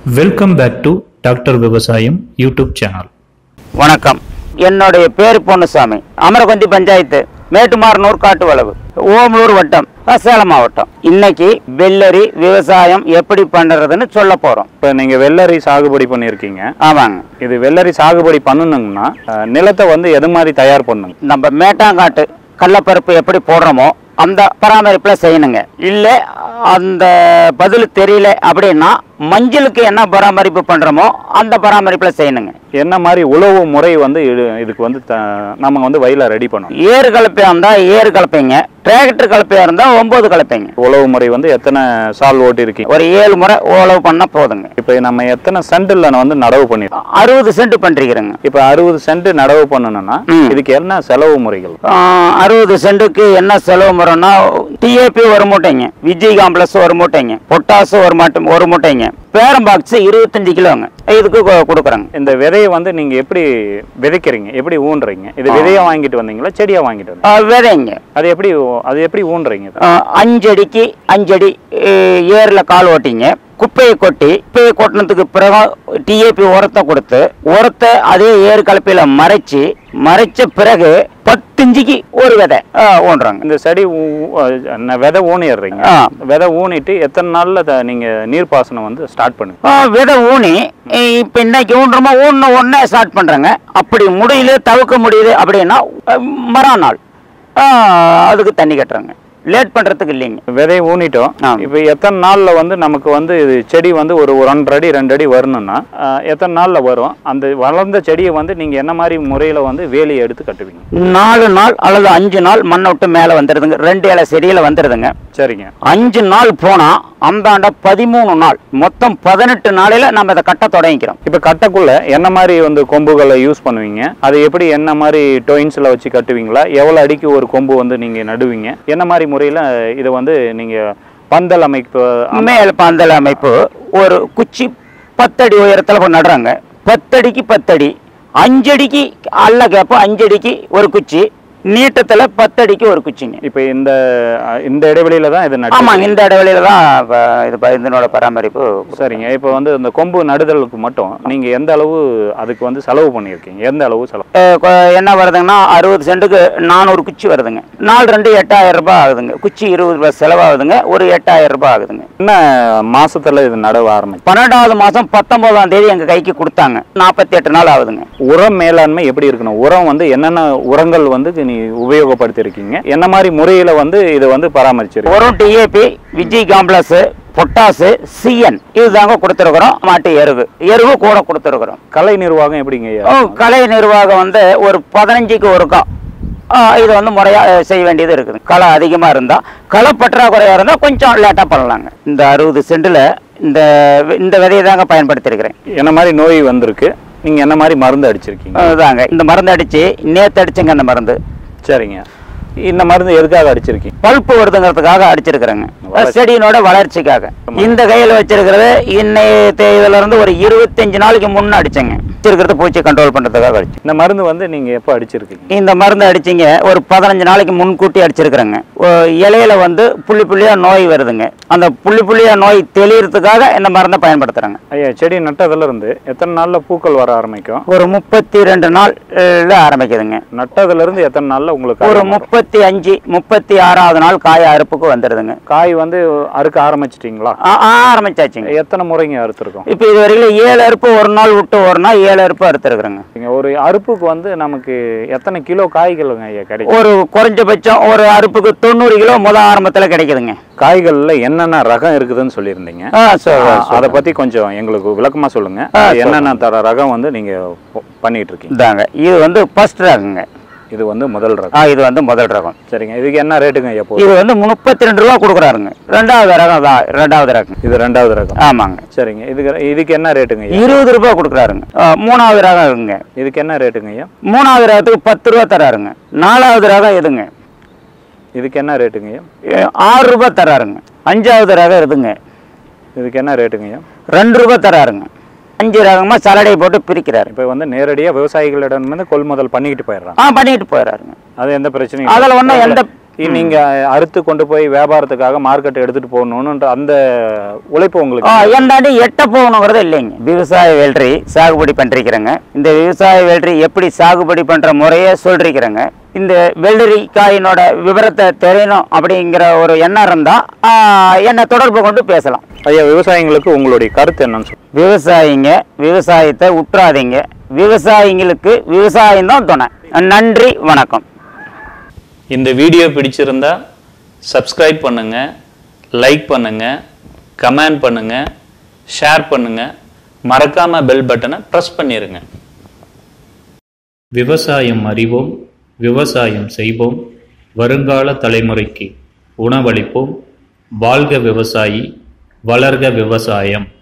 Welcome back to doctor விவசாயம் YouTube channel வணக்கம் என்னுடைய பேர் பொன்னுசாமி அமரகொந்தி பஞ்சாயத்து மேட்டுமாரனூர் காட்டு வளவு ஓமலூர் வட்டம் அஹ், சேலம் மாவட்டம் இன்னைக்கு வெள்ளரி விவசாயம் எப்படி பண்றதுன்னு சொல்ல போறோம் இப்போ நீங்கள் வெள்ளரி சாகுபடி பண்ணியிருக்கீங்க ஆமாங்க இது வெள்ளரி சாகுபடி பண்ணணுங்கன்னா அஹ், நிலத்தை வந்து எது மாதிரி தயார் பண்ணுங்க நம்ம மேட்டாங்காட்டு கடலப்பருப்பு எப்படி போடுறோமோ அந்த பராமரிப்புல செய்யணுங்க இல்ல அந்த பதில் தெரியல அப்படின்னா மஞ்சளுக்கு என்ன பராமரிப்பு பண்றோமோ அந்த பராமரிப்புல செய்யணுங்க என்ன மாதிரி உழவு முறை வந்து இது- இதுக்கு வந்து த- நம்ம வந்து வயலை ரெடி பண்ணணும் ஏறு கலப்பையா இருந்தா ஏறு கலப்பைங்க டிராக்டர் கலப்பையா இருந்தா ஒன்பது கலப்பைங்க உழவு முறை வந்து எத்தனை சால் ஓட்டி இருக்கீங்க ஒரு ஏழு முறை ஓலவு பண்ணா போதுங்க இப்போ நம்ம எத்தனை சென்டில் வந்து நடவு பண்ணிருக்கோம் அறுபது சென்ட் பண்றீங்க இப்போ அறுபது சென்ட் நடவு பண்ணணும்னா ம். இதுக்கு என்ன செலவு முறைகள் அறுபது சென்ட்டுக்கு என்ன செலவு முறைன்னா டிஏபி ஒரு மூட்டைங்க விஜய் காம்ப்ளெக்ஸ் ஒரு மூட்டைங்க பொட்டாசு ஒரு மாட்டை ஒரு மூட்டைங்க பேரம் பாக்ஸ் இருபத்தஞ்சு கிலோங்க இதுக்கு கொ- கொடுக்குறேங்க இந்த விதையை வந்து நீங்கள் எப்படி விதைக்கிறீங்க எப்படி ஊன்றீங்க இது விதையா வாங்கிட்டு வந்தீங்களா செடியா வாங்கிட்டு வந்தீங்க ஆ, விதைங்க அது எப்படி ஊ- அது எப்படி ஊன்றீங்க இதை? ஆ, அஞ்சடிக்கு அஞ்சடி ஏரில் கால் ஓட்டிங்க குப்பையை கொட்டி குப்பையை கொட்டினதுக்கு பிறகு டிஏபி உரத்தை கொடுத்து உரத்தை அதே ஏறு கலப்பையில் மறைச்சு மறைச்ச பிறகு பத்தஞ்சுக்கு ஒரு விதை ஆ, ஊன்றாங்க இந்த செடி ஊ- அஹ் விதை ஊனிடுறீங்க ஆ. விதை ஊனிட்டு எத்தனை நாள்ல த- நீங்க நீர்ப்பாசனம் வந்து ஸ்டார்ட் பண்ணுங்க ஆ, விதை ஊனி இப்போ இன்னைக்கு ஊன்றோமா ஊன உடனே ஸ்டார்ட் பண்ணுறேங்க அப்படி முடியல தவிர்க்க முடியுது அப்படின்னா அ, மறுநாள் ஆ, அதுக்கு தண்ணி கட்டுறேங்க லேட் பண்ணுறதுக்கு இல்லைங்க விதையை ஊனிட்டோம் ஆ. இப்போ எத்தனை நாள்ல வந்து நமக்கு வந்து இது செடி வந்து ஒரு ஒரு ஒன்றரை அடி ரெண்டு அடி வரணும்னா அஹ், எத்தனை நாள்ல வரும் அந்த வளர்ந்த செடியை வந்து நீங்க என்ன மாதிரி முறையில வந்து வேலியை எடுத்து கட்டுவீங்க நாலு நாள் அல்லது அஞ்சு நாள் மண்ணை விட்டு மேலே வந்துடுதுங்க ரெண்டு இலை செடியில் வந்துடுதுங்க சரிங்க அஞ்சு நாள் போனால் அந்தாண்ட பதிமூணு நாள் மொத்தம் பதினெட்டு நாளையில் நம்ம இதை கட்ட தொடங்கிக்கிறோம் இப்போ கட்டக்குள்ள என்ன மாதிரி வந்து கொம்புகளை யூஸ் பண்ணுவீங்க அது எப்படி என்ன மாதிரி டொயின்ஸ்ல வச்சு கட்டுவீங்களா எவ்வளவு அடிக்கு ஒரு கொம்பு வந்து நீங்க நடுவீங்க என்ன மாதிரி முறையில இதை வந்து நீங்க பந்தல் அமைப்பு மேல் பந்தல் அமைப்பு ஒரு குச்சி பத்தடி உயரத்தில் நடுறாங்க பத்தடிக்கு பத்தடி அஞ்சடிக்கு அல்ல கேப்பு அஞ்சடிக்கு ஒரு குச்சி நீட்டத்தில் பத்தடிக்கு ஒரு குச்சிங்க இப்போ இந்த அஹ், இந்த இடைவெளியில தான் இது நட்டு ஆமாங்க இந்த இடைவெளியில தான் இப்ப இது ப- இதனோட பராமரிப்பு சரிங்க இப்போ வந்து இந்த கொம்பு நடுதலுக்கு மட்டும் நீங்க எந்த அளவு அதுக்கு வந்து செலவு பண்ணியிருக்கீங்க எந்த அளவு செலவு அஹ் கொ- என்ன வருதுங்கன்னா அறுபது சென்ட்டுக்கு நானூறு குச்சி வருதுங்க நாலு ரெண்டு எட்டாயிரம் ரூபாய் ஆகுதுங்க குச்சி இருபது ரூபாய் செலவாகுதுங்க ஒரு எட்டாயிரம் ரூபாய் ஆகுதுங்க என்ன மாசத்துல இது நடவு ஆரம்பிச்சு பன்னெண்டாவது மாதம் பத்தொன்பதாம் தேதி எங்கள் கைக்கு கொடுத்தாங்க நாற்பத்தி எட்டு நாள் ஆகுதுங்க உரம் மேலாண்மை எப்படி இருக்கணும் உரம் வந்து என்னென்ன உரங்கள் வந்து நீ உபயோகப்படுத்தியிருக்கீங்க என்ன மாதிரி முறையில வந்து இதை வந்து பராமரிச்சிருக்கீங்க ஒரு DAP Vijay complex potash CN இதுதாங்க கொடுத்துருக்குறோம் மாட்டு எருவு எருவு கூட கொடுத்துருக்குறோம் கலை நிர்வாகம் எப்படிங்க ஐயா? ஓ, கலை நிர்வாகம் வந்து ஒரு பதினஞ்சுக்கு ஒருக்கா ஆ, இது வந்து முறையாக செய்ய வேண்டியது இருக்குது களை அதிகமாக இருந்தால் களை பற்றாக்குறையாக இருந்தால் கொஞ்சம் லேட்டாக பண்ணலாங்க இந்த அறுபது சென்டில் இந்த வி- இந்த விதையை தாங்க பயன்படுத்தியிருக்கிறேன் என்ன மாதிரி நோய் வந்திருக்கு நீங்க என்ன மாதிரி மருந்து அடிச்சிருக்கீங்க அதுதாங்க இந்த மருந்து அடித்து நேற்று அடிச்சுங்க அந்த மருந்து சரிங்க இந்த மருந்து எதுக்காக அடிச்சிருக்கீங்க பல்ப்பு வருதுங்கிறதுக்காக அடிச்சிருக்கிறேங்க செடியினோட வளர்ச்சிக்காக இந்த கையில் வச்சிருக்கிறது இன்னைய தேதியில இருந்து ஒரு இருபத்தஞ்சு நாளைக்கு முன்ன அடிச்சேங்க வச்சிருக்கிறது பூச்சி கண்ட்ரோல் பண்ணுறதுக்காக அடிச்சு இந்த மருந்து வந்து நீங்க எப்போ அடிச்சிருக்கீங்க இந்த மருந்து அடிச்சிங்க ஒரு பதினஞ்சு நாளைக்கு முன்கூட்டி அடிச்சிருக்கிறேங்க ஓ, இலையில வந்து புள்ளி புள்ளியாக நோய் வருதுங்க அந்த புள்ளி புள்ளியாக நோய் தெளியறதுக்காக இந்த மருந்தை பயன்படுத்துகிறாங்க ஐயா செடி நட்டதுல இருந்து எத்தனை நாள்ல பூக்கள் வர ஆரம்பிக்கும் ஒரு முப்பத்தி ரெண்டு நாள்ல ஆரம்பிக்குதுங்க நட்டதுல இருந்து எத்தனை நாள்ல உங்களுக்கு ஒரு அறுவடை வரும்? முப்பத்தி அஞ்சு முப்பத்தி ஆறாவது நாள் காய அறுப்புக்கு வந்துடுதுங்க காய் வந்து அறுக்க ஆரம்பிச்சிட்டீங்களா ஆ- ஆ, ஆரம்பிச்சாச்சுங்க எத்தனை முறைங்க அறுத்துருக்கோம் இப்போ இது வரைக்கும் ஏழு அறுப்பு ஒரு நாள் விட்டு ஒரு நாள் ஏழு அறுப்பு அறுத்துருக்குறேங்க நீங்க ஒரு அறுப்புக்கு வந்து நமக்கு எத்தனை கிலோ காய்களுங்க ஐயா கிடைக்கும் ஒரு குறைஞ்சபட்சம் ஒரு அறுப்புக்கு தொண்ணூறு கிலோ முத ஆரம்பத்தில் கிடைக்குதுங்க காய்கள்ல என்னென்ன ரகம் இருக்குதுன்னு சொல்லியிருந்தீங்க ஆ சொல்லுங்க அதை பத்தி கொஞ்சம் எங்களுக்கு விளக்கமா சொல்லுங்க ஆ, என்னென்ன தர ரகம் வந்து நீங்க ப- பண்ணிட்டு இருக்கீங்க இதாங்க இது வந்து ஃபர்ஸ்ட் ரகங்க இது வந்து முதல் ரகம் ஆ இது வந்து முதல் ரகம் சரிங்க இதுக்கு என்ன ரேட்டுங்க ஐயா போகுது இது வந்து முப்பத்தி ரெண்டு ரூபா கொடுக்குறாருங்க ரெண்டாவது ரகம் தான் ரெண்டாவது ரகம் இது ரெண்டாவது ரகம் ஆமாங்க சரிங்க இதுக்கு இதுக்கு என்ன ரேட்டுங்க ஐயா இருபது ரூபாய் கொடுக்குறாருங்க ஆ, மூணாவது ரகம் இருக்குங்க இதுக்கு என்ன ரேட்டுங்க ஐயா மூணாவது ரகத்துக்கு பத்து ரூபா தராருங்க நாலாவது ரகம் எதுங்க இதுக்கு என்ன ரேட்டுங்க ஐயா ஏ, ஆறு ரூபாய் தராருங்க அஞ்சாவது ரகம் இருக்குங்க இதுக்கு என்ன ரேட்டுங்க ஐயா ரெண்டு ரூபாய் தராருங்க அஞ்சு ரகமாக சலடை போட்டு பிரிக்கிறாரு இப்போ வந்து நேரடியாக விவசாயிகளிடம் வந்து கொள்முதல் பண்ணிக்கிட்டு போயிடுறாங்க ஆ பண்ணிட்டு போயிடுறாருங்க அது எந்த பிரச்சனையும் அதில் ஒன்றும் எந்த நீங்க அறுத்து கொண்டு போய் வியாபாரத்துக்காக மார்க்கெட் எடுத்துட்டு போகணும்ன்ற அந்த உழைப்பு ஆ, உங்களுக்கு எந்தாண்டி எட்ட போகணுங்கிறது இல்லைங்க விவசாய வெள்ளரி சாகுபடி பண்ணிருக்கிறேங்க இந்த விவசாய வெள்ளரி எப்படி சாகுபடி பண்ற முறையே சொல்லிருக்கிறேங்க இந்த வெள்ளரி காயினோட விவரத்தை தெரியணும் அப்படிங்கிற ஒரு எண்ணம் இருந்தா ஆ, என்னை தொடர்பு கொண்டு பேசலாம் ஐயா விவசாயிங்களுக்கு உங்களுடைய கருத்து என்னன்னு சொல்லுங்க விவசாயிங்க விவசாயத்தை உற்றாதீங்க விவசாயிங்களுக்கு விவசாயம் தான் துணை நன்றி வணக்கம் இந்த வீடியோ பிடிச்சிருந்தா சப்ஸ்கிரைப் பண்ணுங்க லைக் பண்ணுங்க கமெண்ட் பண்ணுங்க ஷேர் பண்ணுங்க மறக்காம பெல் பட்டனை ப்ரெஸ் பண்ணிருங்க விவசாயம் அறிவோம் விவசாயம் செய்வோம் வருங்கால தலைமுறைக்கு உணவளிப்போம் வாழ்க விவசாயி வளர்க விவசாயம்